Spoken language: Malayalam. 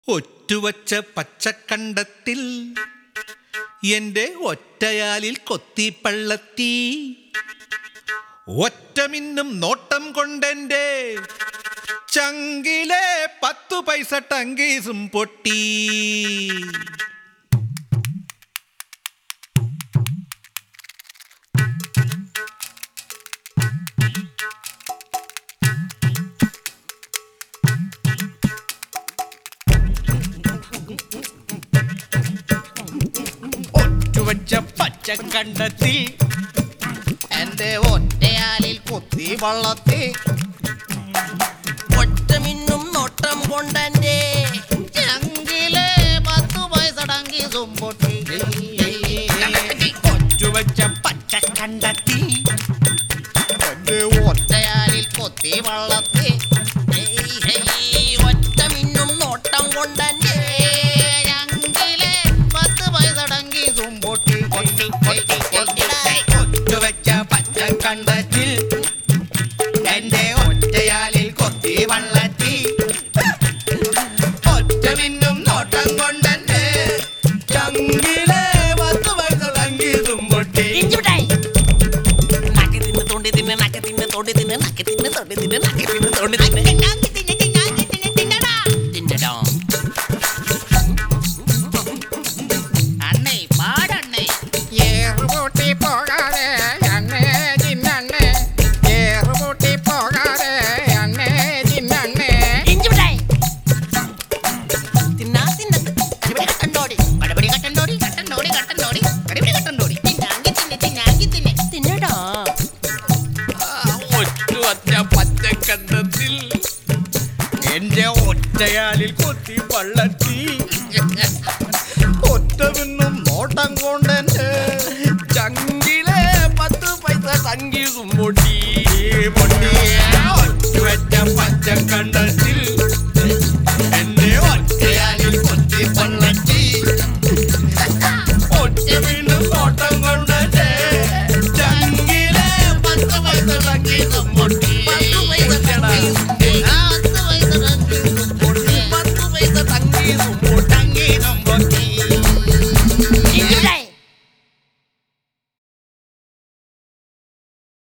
ഒറ്റുവച്ച പച്ചക്കണ്ടത്തിൽ എന്റെ ഒറ്റയാലിൽ കൊത്തിപ്പള്ളത്തി ഒറ്റമിന്നും നോട്ടം കൊണ്ടെന്റെ ചങ്കിലെ പത്തു പൈസ ടങ്കീസും പൊട്ടി ഒറ്റുവച്ച പച്ചക്കണ്ടത്തിൽ എന്റെ ഒറ്റയാലിൽ കുത്തി വള്ളത്തി ഒറ്റമിന്നും നോട്ടം കൊണ്ടെന്റെ ചങ്കിലെ പത്തു പൈസ ടങ്കി സുമ്പൊട്ടി ഒറ്റുവച്ച പച്ചക്കണ്ടത്തിൽ എന്റെ ഒറ്റയാലിൽ കുത്തി വള്ളത്തി ഒറ്റമിന്നും നോട്ടം കൊണ്ടെന്റെ ചങ്കിലെ പത്ത് പൈസ ടങ്കി സുമ്പൊട്ടി ഒറ്റുവച്ച പച്ചക്കണ്ടത്തിൽ എന്റെ ഒറ്റയാലിൽ കൊത്തി വള്ളത്തി ഒറ്റമിന്നും നോട്ടം കൊണ്ടെന്റെ ചങ്കിലെ പത്ത് പൈസ തങ്കിയതും പൊട്ടി ഇഞ്ചിമിഠായി. നക്കി തിന്ന് തൊണ്ടി തിന്ന് നക്കി തിന്ന് തൊണ്ടി തിന്ന് നക്കി തിന്ന് തൊണ്ടി തിന്ന് നക്കി തിന്ന് തൊണ്ടി തിന്ന് ഞാക്കി തിന്ന് ഞാക്കി തിന്ന് തിന്നടാ. തിന്നടാ. അണ്ണേ പാടണ്ണേ ഏറുപൂട്ടി പോകാതെ അണ്ണേ ചിന്നണ്ണേ ഏറുപൂട്ടി പോകാതെ അണ്ണേ ചിന്നണ്ണേ ഇഞ്ചിമിഠായി. തിന്നാ തിന്നത്. കടിപിടി കട്ടണ്ടോടി. കടിപിടി കട്ടണ്ടോടി. കട്ടണ്ടോടി കട്ടണ്ടോടി. കടിപിടി കട്ടണ്ടോടി. തിന്നാങ്കി തിന്ന് തിന്നാങ്കി തിന്ന്. തിന്നടാ. ഒറ്റുവച്ച പച്ചക്കണ്ടത്തിൽ എന്റെ ഒറ്റയാലിൽ കൊത്തി പള്ളത്തി ഒറ്റമിന്നും നോട്ടം കൊണ്ടെന്റെ ചങ്കിലെ പത്ത് പൈസ സംഗീതം പൊട്ടി പൊട്ടി ഒറ്റുവച്ച പച്ചക്കണ്ടത്തിൽ